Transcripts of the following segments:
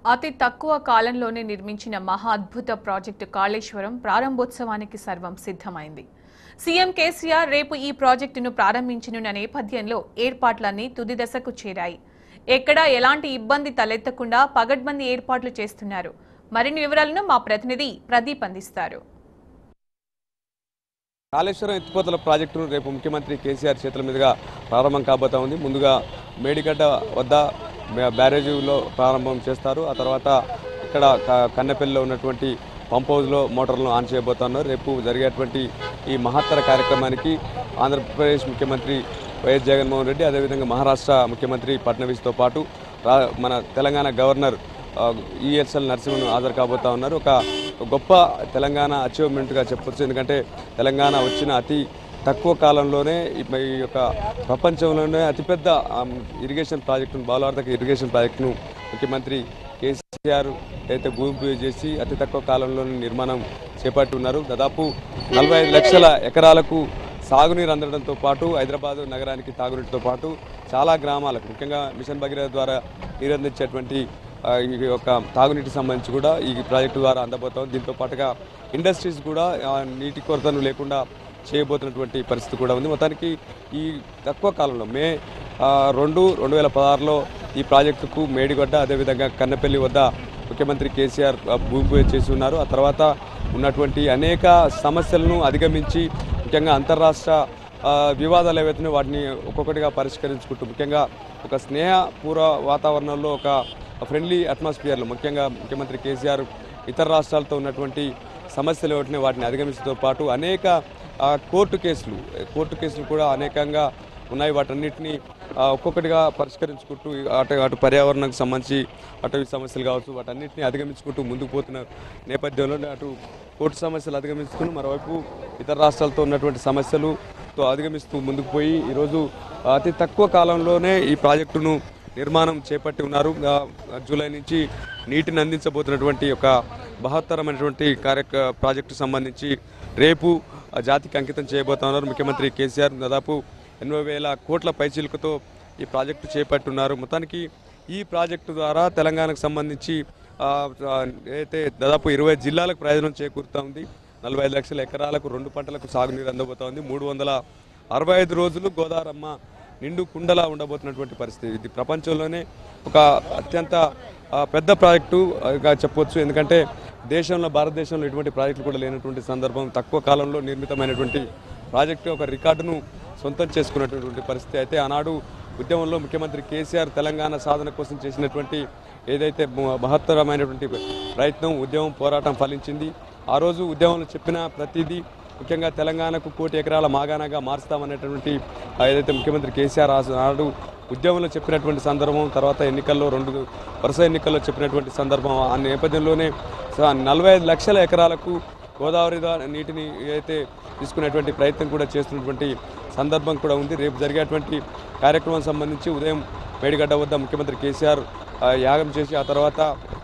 అతి తక్కువ కాలంలోనే నిర్మించిన మహా అద్భుత ప్రాజెక్టు కాళేశ్వరం ప్రారంభోత్సవానికి సర్వం సిద్ధమైంది సీఎం కేసీఆర్ రేపు ఈ ప్రాజెక్టును ప్రారంభించనున్న నేపథ్యంలో ఏర్పాట్లన్నీ తుది దశకు చేరాయి ఎక్కడా ఎలాంటి ఇబ్బంది తలెత్తకుండా పగడ్బందీ ఏర్పాట్లు చేస్తున్నారు మరిన్ని వివరాలను మా ప్రతినిధి ప్రదీప్ అందిస్తారు కాళేశ్వరం ఎత్తిపోతల ప్రాజెక్టును రేపు ముఖ్యమంత్రి కేసీఆర్ చేతుల మీదుగా ప్రారంభం కాబోతా ఉంది ముందుగా మేడిగడ్డ వద్ద బ్యా- బ్యారేజీలో ప్రారంభం చేస్తారు ఆ తర్వాత ఇక్కడ క- కన్నెపల్లిలో ఉన్నటువంటి పంప్ హౌస్లో మోటార్లను ఆన్ చేయబోతున్నారు రేపు జరిగేటువంటి ఈ మహత్తర కార్యక్రమానికి ఆంధ్రప్రదేశ్ ముఖ్యమంత్రి వైఎస్ జగన్మోహన్ రెడ్డి అదేవిధంగా మహారాష్ట్ర ముఖ్యమంత్రి ఫడ్నవీస్తో పాటు రా మన తెలంగాణ గవర్నర్ ఆ, ఈఎస్ఎల్ నరసింహన్ హాజరు కాబోతా ఉన్నారు ఒక గొప్ప తెలంగాణ అచీవ్మెంట్గా చెప్పొచ్చు ఎందుకంటే తెలంగాణ వచ్చిన అతి తక్కువ కాలంలోనే ఈ ఈ యొక్క ప్రపంచంలోనే అతిపెద్ద ఆమ్, ఇరిగేషన్ ప్రాజెక్టును బాలవార్ధక ఇరిగేషన్ ప్రాజెక్టును ముఖ్యమంత్రి కేసీఆర్ అయితే భూమి పూజ చేసి అతి తక్కువ కాలంలోనే నిర్మాణం చేపట్టి ఉన్నారు దాదాపు నలభై ఐదు లక్షల ఎకరాలకు సాగునీరు అందడంతో పాటు హైదరాబాద్ నగరానికి తాగునీటితో పాటు చాలా గ్రామాలకు ముఖ్యంగా మిషన్ భగీరథ ద్వారా నీరు అందించేటువంటి ఆ, ఈ యొక్క తాగునీటికి సంబంధించి కూడా ఈ ప్రాజెక్టు ద్వారా అందబోతాం దీంతో పాటుగా ఇండస్ట్రీస్ కూడా ఆ, నీటి కొరతను లేకుండా చేయబోతున్నటువంటి పరిస్థితి కూడా ఉంది మొత్తానికి ఈ తక్కువ కాలంలో మే ఆ, రెండు రెండు వేల పదహారులో ఈ ప్రాజెక్టుకు మేడిగడ్డ అదేవిధంగా కన్నపల్లి వద్ద ముఖ్యమంత్రి కేసీఆర్ ఆ, భూమి పూజ చేసి ఉన్నారు ఆ తర్వాత ఉన్నటువంటి అనేక సమస్యలను అధిగమించి ముఖ్యంగా అంతర్రాష్ట్ర ఆ, వివాదాలు ఏవైతున్నాయో వాటిని ఒక్కొక్కటిగా పరిష్కరించుకుంటూ ముఖ్యంగా ఒక స్నేహపూర్వ వాతావరణంలో ఒక ఫ్రెండ్లీ అట్మాస్ఫియర్లో ముఖ్యంగా ముఖ్యమంత్రి కేసీఆర్ ఇతర రాష్ట్రాలతో ఉన్నటువంటి సమస్యలు ఏవైనా వాటిని అధిగమించడంతో పాటు అనేక ఆ, కోర్టు కేసులు కోర్టు కేసులు కూడా అనేకంగా ఉన్నాయి వాటన్నిటిని ఆ, ఒక్కొక్కటిగా పరిష్కరించుకుంటూ అటు అటు పర్యావరణానికి సంబంధించి అటవీ సమస్యలు కావచ్చు వాటన్నిటిని అధిగమించుకుంటూ ముందుకు పోతున్న నేపథ్యంలో అటు కోర్టు సమస్యలు అధిగమిస్తూ మరోవైపు ఇతర రాష్ట్రాలతో ఉన్నటువంటి సమస్యలుతో అధిగమిస్తూ ముందుకు పోయి ఈరోజు అతి తక్కువ కాలంలోనే ఈ ప్రాజెక్టును నిర్మాణం చేపట్టి ఉన్నారు ఆ, జూలై నుంచి నీటిని అందించబోతున్నటువంటి ఒక బహత్తరమైనటువంటి కార్యక్ర ప్రాజెక్టు సంబంధించి రేపు ఆ, జాతికి అంకితం చేయబోతున్నారు ముఖ్యమంత్రి కేసీఆర్ దాదాపు ఎనభై వేల కోట్ల పైచీలకతో ఈ ప్రాజెక్టు చేపట్టున్నారు మొత్తానికి ఈ ప్రాజెక్టు ద్వారా తెలంగాణకు సంబంధించి ఆ, ఆ, అయితే దాదాపు ఇరవై జిల్లాలకు ప్రయోజనం చేకూరుతా ఉంది నలభై ఐదు లక్షల ఎకరాలకు రెండు పంటలకు సాగునీరు అందబోతా ఉంది మూడు వందల అరవై ఐదు రోజులు గోదావరమ్మ నిండు కుండలా ఉండబోతున్నటువంటి పరిస్థితి ఇది ప్రపంచంలోనే ఒక అత్యంత ఆ, పెద్ద ప్రాజెక్టుగా చెప్పొచ్చు ఎందుకంటే దేశంలో భారతదేశంలో ఎటువంటి ప్రాజెక్టులు కూడా లేనటువంటి సందర్భం తక్కువ కాలంలో నిర్మితమైనటువంటి ప్రాజెక్టు ఒక రికార్డును సొంతం చేసుకున్నటువంటి పరిస్థితి అయితే ఆనాడు ఉద్యమంలో ముఖ్యమంత్రి కేసీఆర్ తెలంగాణ సాధన కోసం చేసినటువంటి ఏదైతే మ- మహత్తరమైనటువంటి ప్రయత్నం ఉద్యమం పోరాటం ఫలించింది ఆ రోజు ఉద్యమంలో చెప్పిన ప్రతిదీ ముఖ్యంగా తెలంగాణకు కోటి ఎకరాల మాగాణగా మారుస్తామనేటువంటి ఆ ఏదైతే ముఖ్యమంత్రి కేసీఆర్ ఆ నాడు ఉద్యమంలో చెప్పినటువంటి సందర్భం తర్వాత ఎన్నికల్లో రెండు వరుస ఎన్నికల్లో చెప్పినటువంటి సందర్భం ఆ నేపథ్యంలోనే స- నలభై ఐదు లక్షల ఎకరాలకు గోదావరి ద్వారా నీటిని అయితే తీసుకునేటువంటి ప్రయత్నం కూడా చేస్తున్నటువంటి సందర్భం కూడా ఉంది రేపు జరిగేటువంటి కార్యక్రమం సంబంధించి ఉదయం మేడిగడ్డ వద్ద ముఖ్యమంత్రి కేసీఆర్ ఆ, యాగం చేసి ఆ తర్వాత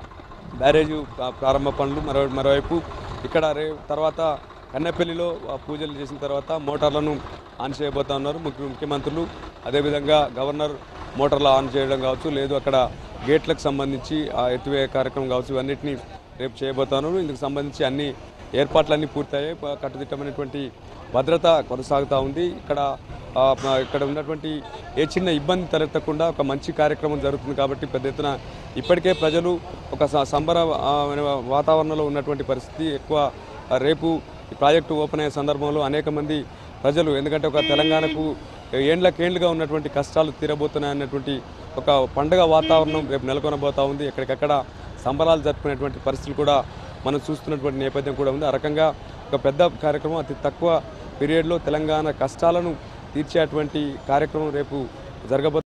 బ్యారేజు ఆ, ప్రారంభ పనులు మరో మరోవైపు ఇక్కడ రే తర్వాత కన్నెపల్లిలో ఆ, పూజలు చేసిన తర్వాత మోటార్లను ఆన్ చేయబోతా ఉన్నారు ముఖ్య ముఖ్యమంత్రులు అదేవిధంగా గవర్నర్ మోటార్లు ఆన్ చేయడం కావచ్చు లేదు అక్కడ గేట్లకు సంబంధించి ఆ ఎత్తివే కార్యక్రమం కావచ్చు ఇవన్నిటిని రేపు చేయబోతాను ఇందుకు సంబంధించి అన్ని ఏర్పాట్లన్నీ పూర్తయ్యాయి ప- కట్టుదిట్టమైనటువంటి భద్రత కొనసాగుతూ ఉంది ఇక్కడ ఆ, మ- ఇక్కడ ఉన్నటువంటి ఏ చిన్న ఇబ్బంది తలెత్తకుండా ఒక మంచి కార్యక్రమం జరుగుతుంది కాబట్టి పెద్ద ఎత్తున ఇప్పటికే ప్రజలు ఒక స- సంబర ఆ, వాతావరణంలో ఉన్నటువంటి పరిస్థితి ఎక్కువ ఆ, రేపు ఈ ప్రాజెక్టు ఓపెన్ అయ్యే సందర్భంలో అనేక మంది ప్రజలు ఎందుకంటే ఒక తెలంగాణకు ఏండ్లకేండ్లుగా ఉన్నటువంటి కష్టాలు తీరబోతున్నాయన్నటువంటి ఒక పండగ వాతావరణం రేపు నెలకొనబోతా ఉంది ఎక్కడికక్కడ సంబరాలు జరుపుకునేటువంటి పరిస్థితులు కూడా మనం చూస్తున్నటువంటి నేపథ్యం కూడా ఉంది ఆ రకంగా ఒక పెద్ద కార్యక్రమం అతి తక్కువ పీరియడ్లో తెలంగాణ కష్టాలను తీర్చేటువంటి కార్యక్రమం రేపు జరగబో